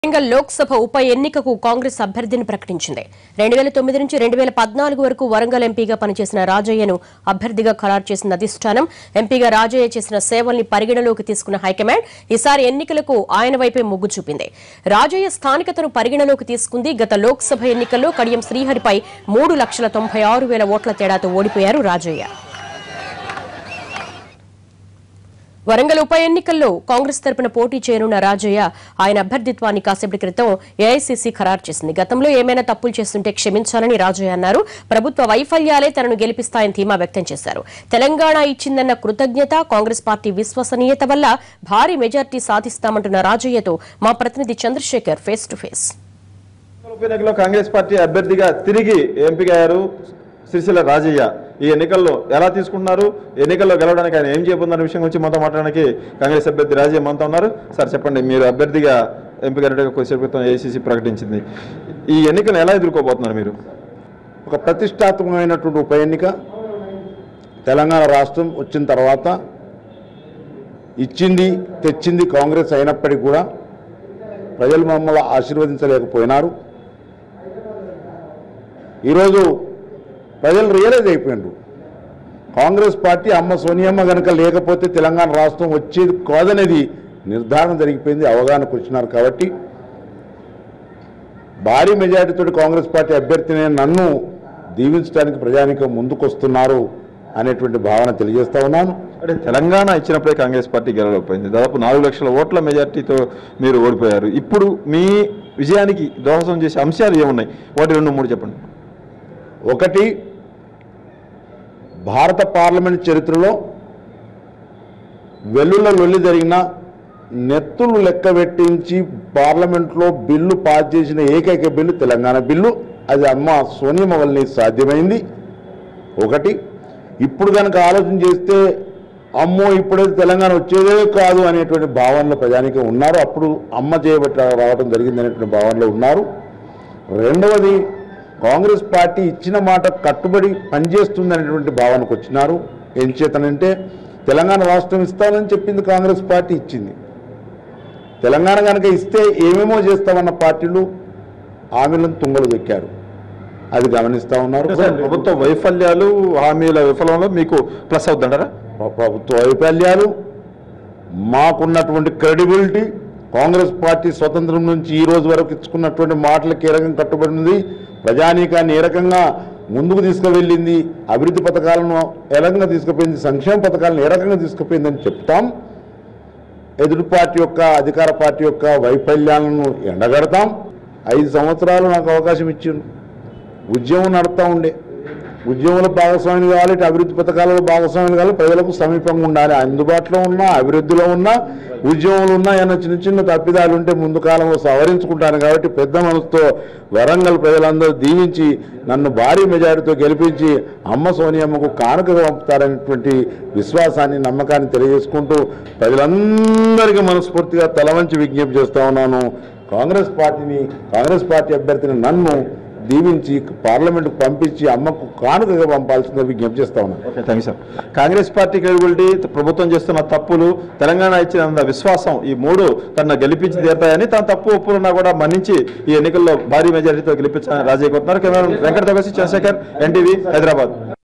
వరంగల్ లోక్సభ ఉప ఎన్నికకు కాంగ్రెస్ అభ్యర్థిని ప్రకటించింది రెండు వేల తొమ్మిది నుంచి రెండు వేల పద్నాలుగు వరకు వరంగల్ ఎంపీగా పనిచేసిన రాజయ్యను అభ్యర్థిగా ఖరారు చేసిన అధిష్టానం ఎంపీగా రాజయ్య చేసిన సేవల్ని పరిగణలోకి తీసుకున్న హైకమాండ్ ఈసారి ఎన్నికలకు ఆయన వైపే మొగ్గు చూపింది రాజయ్య స్థానికతను పరిగణలోకి తీసుకుంది గత లోక్సభ ఎన్నికల్లో కడియం శ్రీహరిపై మూడు లక్షల తొంభై ఆరు వేల ఓట్ల తేడాతో ఓడిపోయారు రాజయ్య వరంగల్ ఉప ఎన్నికల్లో కాంగ్రెస్ తరపున పోటీ చేయనున్న రాజయ్య ఆయన అభ్యర్థిత్వాన్ని కాసేపటి క్రితం ఏఐసీసీ ఖరారు చేసింది గతంలో ఏమైనా తప్పులు చేస్తుంటే క్షమించాలని రాజయ్య అన్నారు ప్రభుత్వ వైఫల్యాలే తనను గెలిపిస్తాయని ధీమా వ్యక్తం చేశారు తెలంగాణ ఇచ్చిందన్న కృతజ్ఞత కాంగ్రెస్ పార్టీ విశ్వసనీయత వల్ల భారీ మెజార్టీ సాధిస్తామంటున్న రాజయ్యతో మా ప్రతినిధి చంద్రశేఖర్ ఫేస్ టు ఫేస్ ఉప ఎన్నికలో కాంగ్రెస్ పార్టీ అభ్యర్థిగా తిరిగి ఎంపికయ్యారు సిరిసిల్ల రాజయ్య ఈ ఎన్నికల్లో ఎలా తీసుకుంటున్నారు ఎన్నికల్లో గెలవడానికి ఆయన ఏం చేయబోతున్న విషయం గురించి మనతో మాట్లాడడానికి కాంగ్రెస్ అభ్యర్థి రాజయ్య మనతో ఉన్నారు సార్ చెప్పండి మీరు అభ్యర్థిగా ఎంపికైనట్టుగా కొద్దిసేపు క్రితం ఏసీసీ ప్రకటించింది ఈ ఎన్నికలు ఎలా ఎదుర్కోబోతున్నారు మీరు ఒక ప్రతిష్టాత్మకమైనటువంటి ఉప ఎన్నిక తెలంగాణ రాష్ట్రం వచ్చిన తర్వాత ఇచ్చింది తెచ్చింది కాంగ్రెస్ అయినప్పటికీ కూడా ప్రజలు మమ్మల్ని ఆశీర్వదించలేకపోయినారు ఈరోజు ప్రజలు రియలైజ్ అయిపోయినారు కాంగ్రెస్ పార్టీ అమ్మ సోనియమ్మ కనుక లేకపోతే తెలంగాణ రాష్ట్రం వచ్చేది కాదనేది నిర్ధారణ జరిగిపోయింది అవగాహనకు వచ్చినారు కాబట్టి భారీ మెజారిటీతో కాంగ్రెస్ పార్టీ అభ్యర్థిని నన్ను దీవించడానికి ప్రజానికం ముందుకొస్తున్నారు అనేటువంటి భావన తెలియజేస్తా ఉన్నాను అంటే తెలంగాణ ఇచ్చినప్పుడే కాంగ్రెస్ పార్టీ గెలవలేకపోయింది దాదాపు నాలుగు లక్షల ఓట్ల మెజార్టీతో మీరు ఓడిపోయారు ఇప్పుడు మీ విజయానికి దోహదం చేసే అంశాలు ఏమున్నాయి వాటి రెండు మూడు చెప్పండి ఒకటి భారత పార్లమెంట్ చరిత్రలో వెల్లుల లొల్లి జరిగిన నెత్తులు లెక్క పెట్టించి పార్లమెంట్లో బిల్లు పాస్ చేసిన ఏకైక బిల్లు తెలంగాణ బిల్లు అది అమ్మ సోనియమ్మ వల్లనే సాధ్యమైంది ఒకటి ఇప్పుడు కనుక ఆలోచన చేస్తే అమ్మో ఇప్పుడైతే తెలంగాణ వచ్చేదే కాదు అనేటువంటి భావనలో ప్రజానికి ఉన్నారు అప్పుడు అమ్మ చేయబట్టి రావడం జరిగింది అనేటువంటి భావనలో ఉన్నారు రెండవది కాంగ్రెస్ పార్టీ ఇచ్చిన మాట కట్టుబడి పనిచేస్తుంది అనేటువంటి భావనకు వచ్చినారు ఏం చేతనంటే తెలంగాణ రాష్ట్రం ఇస్తానని చెప్పింది కాంగ్రెస్ పార్టీ ఇచ్చింది తెలంగాణ కనుక ఇస్తే ఏమేమో చేస్తామన్న పార్టీలు హామీలను తుంగలు దొక్కారు అది గమనిస్తా ఉన్నారు ప్రభుత్వ వైఫల్యాలు హామీల విఫలంలో మీకు ప్లస్ అవుతుంటారా ప్ర- ప్రభుత్వ వైఫల్యాలు మాకున్నటువంటి క్రెడిబిలిటీ కాంగ్రెస్ పార్టీ స్వతంత్రం నుంచి ఈ రోజు వరకు ఇచ్చుకున్నటువంటి మాటలకు ఏ రకంగా కట్టుబడి ఉంది ప్రజానీకాన్ని ఏ రకంగా ముందుకు తీసుకువెళ్ళింది అభివృద్ధి పథకాలను ఏ రకంగా తీసుకుపోయింది సంక్షేమ పథకాలను ఏ రకంగా తీసుకుపోయిందని చెప్తాం ఎదుటి పార్టీ యొక్క అధికార పార్టీ యొక్క వైఫల్యాలను ఎండగడతాం ఐదు సంవత్సరాలు నాకు అవకాశం ఇచ్చిండు ఉద్యమం నడుస్తూ ఉండే ఉద్యమంలో భాగస్వామ్యం కావాలి ఇటు అభివృద్ధి పథకాలలో భాగస్వామ్యం కావాలి ప్రజలకు సమీపంగా ఉండాలి అందుబాటులో ఉన్నా అభివృద్ధిలో ఉన్నా ఉద్యమంలో ఉన్నా ఏమైనా చిన్న చిన్న తప్పిదాలు ఉంటే ముందు కాలంలో సవరించుకుంటాను కాబట్టి పెద్ద మనసుతో వరంగల్ ప్రజలందరూ దీవించి నన్ను భారీ మెజారిటీతో గెలిపించి అమ్మ సోనియమ్మకు కానుకగా పంపుతారనేటువంటి విశ్వాసాన్ని నమ్మకాన్ని తెలియజేసుకుంటూ ప్రజలందరికీ మనస్ఫూర్తిగా తలవంచి విజ్ఞప్తి చేస్తా ఉన్నాను కాంగ్రెస్ పార్టీని కాంగ్రెస్ పార్టీ అభ్యర్థిని నన్ను దీవించి పార్లమెంట్కు పంపించి అమ్మకు కానుకగా పంపాల్సిందిగా విజ్ఞప్తి చేస్తా ఉన్నాను okay thank you sir Congress party credibility ప్రభుత్వం చేస్తున్న తప్పులు తెలంగాణ ఇచ్చిన విశ్వాసం ఈ మూడు తన గెలిపించి తీరుతాయని తన తప్పు ఒప్పులున్నా కూడా మన్నించి ఈ ఎన్నికల్లో భారీ మెజారిటీతో గెలిపించాలని రాజయ్య కోరుతున్నారు కెమెరా వెంకట తగసి చంద్రశేఖర్ ఎన్టీవీ హైదరాబాద్